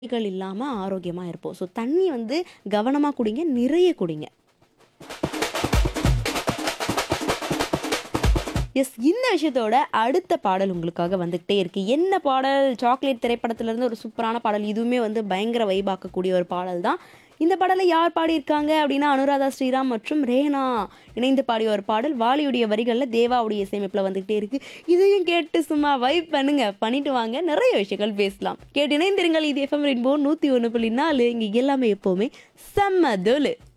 நோய்கள் இல்லாம ஆரோக்கியமா இருப்போம். ஸோ தண்ணி வந்து கவனமா குடிங்க. நிறைய குடிங்க. எஸ். இந்த விஷயத்தோட அடுத்த பாடல் உங்களுக்காக வந்துகிட்டே இருக்கு. என்ன பாடல்? சாக்லேட் திரைப்படத்திலிருந்து ஒரு சூப்பரான பாடல். இதுவுமே வந்து பயங்கர வைப் ஆக்கக்கூடிய ஒரு பாடல் தான். இந்த பாடலை யார் பாடியிருக்காங்க அப்படின்னா, அனுராதா ஸ்ரீராம் மற்றும் ரேனா இணைந்து பாடிய ஒரு பாடல். வாலியுடைய வரிகள்ல தேவாவுடைய இசையமைப்புல வந்துகிட்டே இருக்கு. இதையும் கேட்டு சும்மா வைப் பண்ணுங்க. பண்ணிட்டு வாங்க. நிறைய விஷயங்கள் பேசலாம். கேட்டு இணைந்திருங்கள். இது எஃப்எம் ரெயின்போ 101.4 இங்க எல்லாமே எப்பவுமே செம்ம தூளு.